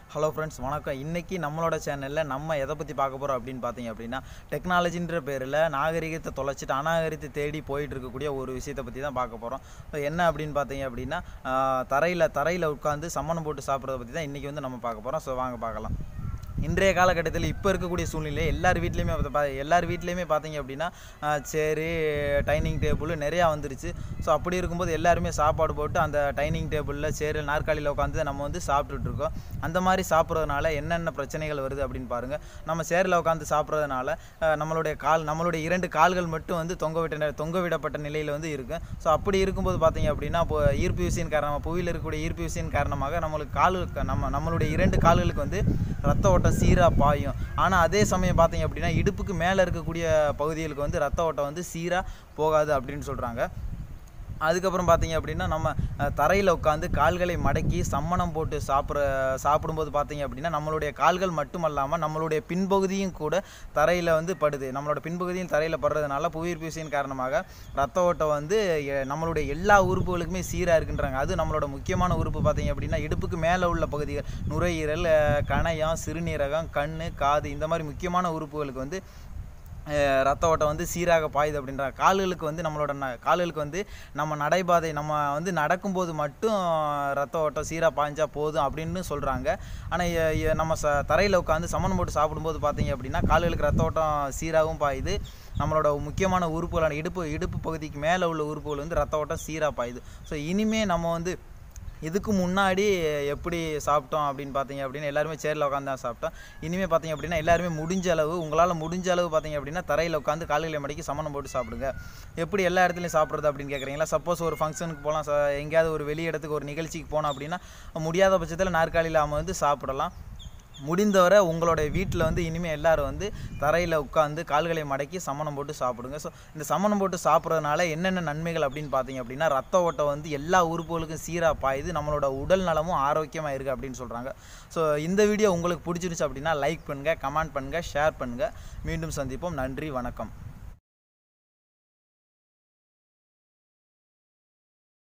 hello friends வணக்கம் இன்றைக்கி நம்மளோட சேனலில் நம்ம எதை பற்றி பார்க்க போகிறோம் அப்படின்னு பார்த்தீங்க அப்படின்னா டெக்னாலஜின்ற பேரில் நாகரிகத்தை தொலைச்சிட்டு அநாகரிகத்தை தேடி போயிட்டு இருக்கக்கூடிய ஒரு விஷயத்தை பற்றி தான் பார்க்க போகிறோம் என்ன அப்படின்னு பார்த்தீங்க அப்படின்னா தரையில் தரையில் உட்காந்து சம்மணம் போட்டு சாப்பிட்றத பற்றி தான் இன்றைக்கி வந்து நம்ம பார்க்க போகிறோம் ஸோ வாங்க பார்க்கலாம் இன்றைய காலகட்டத்தில் இப்போ இருக்கக்கூடிய சூழ்நிலை எல்லார் வீட்லேயுமே பார்த்து- பா- எல்லார் வீட்லேயுமே பார்த்தீங்க அப்படின்னா சரி டைனிங் டேபிள் நிறையா வந்துருச்சு ஸோ அப்படி இருக்கும்போது எல்லாருமே சாப்பாடு போட்டு அந்த டைனிங் டேபிளில் சேரில் நாற்காலியில் உட்காந்து நம்ம வந்து சாப்பிட்டுட்டு இருக்கோம் அந்த மாதிரி சாப்பிட்றதுனால என்னென்ன பிரச்சனைகள் வருது அப்படின்னு பாருங்கள் நம்ம சேரில் உட்காந்து சாப்பிட்றதுனால அஹ், நம்மளுடைய கால் நம்மளுடைய இரண்டு கால்கள் மட்டும் வந்து தொங்க விட்ட நி- தொங்க விடப்பட்ட நிலையில் வந்து இருக்கும் ஸோ அப்படி இருக்கும்போது பார்த்தீங்க அப்படின்னா இப்போ ஈர்ப்பு விசையின் காரணமாக புவியில் இருக்கக்கூடிய ஈர்ப்பு விசையின் காரணமாக நம்மளுக்கு கால் நம்ம நம்மளுடைய இரண்டு கால்களுக்கு வந்து ரத்த ஓட்டம் சீராக பாயும் ஆனால் அதே சமயம் பார்த்தீங்க அப்படின்னா இடுப்புக்கு மேலே இருக்கக்கூடிய பகுதிகளுக்கு வந்து ரத்த ஓட்டம் வந்து சீராக போகாது அப்படின்னு சொல்கிறாங்க அதுக்கப்புறம் பார்த்தீங்க அப்படின்னா நம்ம தரையில் உட்காந்து கால்களை மடக்கி சம்மணம் போட்டு சாப்பிட்ற சாப்பிடும்போது பார்த்தீங்க அப்படின்னா நம்மளுடைய கால்கள் மட்டுமல்லாமல் நம்மளுடைய பின்பகுதியும் கூட தரையில் வந்து படுது நம்மளோட பின்பகுதியும் தரையில் படுறதுனால புவியீர்ப்பு விசையின் காரணமாக ரத்த ஓட்டம் வந்து எ- நம்மளுடைய எல்லா உறுப்புகளுக்குமே சீராக இருக்குன்றாங்க அது நம்மளோட முக்கியமான உறுப்பு பார்த்தீங்க அப்படின்னா இடுப்புக்கு மேலே உள்ள பகுதிகள் நுரையீரல் அஹ், கணையம் சிறுநீரகம் கண் காது இந்த மாதிரி முக்கியமான உறுப்புகளுக்கு வந்து அஹ் ரத்த ஓட்டம் வந்து சீராக பாயுது அப்படின்றாங்க கால்களுக்கு வந்து நம்மளோட ந கால்களுக்கு வந்து நம்ம நடைபாதை நம்ம வந்து நடக்கும்போது மட்டும் ரத்த ஓட்டம் சீராக பாய்ஞ்சா போதும் அப்படின்னு சொல்கிறாங்க ஆனால் நம்ம ச தரையில் உட்காந்து சமன் போட்டு சாப்பிடும்போது பார்த்தீங்க அப்படின்னா கால்களுக்கு ரத்த ஓட்டம் சீராகவும் பாயுது நம்மளோட முக்கியமான உறுப்புகளான இடுப்பு இடுப்பு பகுதிக்கு மேலே உள்ள உறுப்புகள் வந்து ரத்த ஓட்டம் சீராக பாயுது ஸோ இனிமே நம்ம வந்து இதுக்கு முன்னாடி எப்படி சாப்பிட்டோம் அப்படின்னு பார்த்தீங்க அப்படின்னா எல்லாருமே சேரில் உட்காந்து தான் சாப்பிட்டோம் இனிமேல் பார்த்தீங்க அப்படின்னா எல்லாருமே முடிஞ்ச அளவு உங்களால் முடிஞ்ச அளவு பார்த்தீங்க அப்படின்னா தரையில் உட்காந்து காலையில் மடிக்கு சமணம் போட்டு சாப்பிடுங்க எப்படி எல்லா இடத்துலையும் சாப்பிட்றது அப்படின்னு கேட்குறீங்களா சப்போஸ் ஒரு ஃபங்க்ஷனுக்கு போகலாம் ச- எங்கேயாவது ஒரு வெளி இடத்துக்கு ஒரு நிகழ்ச்சிக்கு போனோம் அப்படின்னா முடியாத பட்சத்தில் நாற்காலியில் அமர்ந்து சாப்பிடலாம் முடிந்தவரை உங்களோட வீட்டில் வந்து இனிமேல் எல்லாரும் வந்து தரையில் உட்காந்து கால்களை மடக்கி சமணம் போட்டு சாப்பிடுங்க ஸோ இந்த சமணம் போட்டு சாப்பிட்றதுனால என்னென்ன நன்மைகள் அப்படின்னு பார்த்தீங்க அப்படின்னா ரத்த ஓட்டம் வந்து எல்லா உறுப்புகளுக்கும் சீராக பாயுது நம்மளோட உடல் நலமும் ஆரோக்கியமாக இருக்குது அப்படின்னு சொல்கிறாங்க ஸோ இந்த வீடியோ உங்களுக்கு பிடிச்சிருந்துச்சு அப்படின்னா லைக் பண்ணுங்கள் கமெண்ட் பண்ணுங்கள் ஷேர் பண்ணுங்கள் மீண்டும் சந்திப்போம் நன்றி வணக்கம்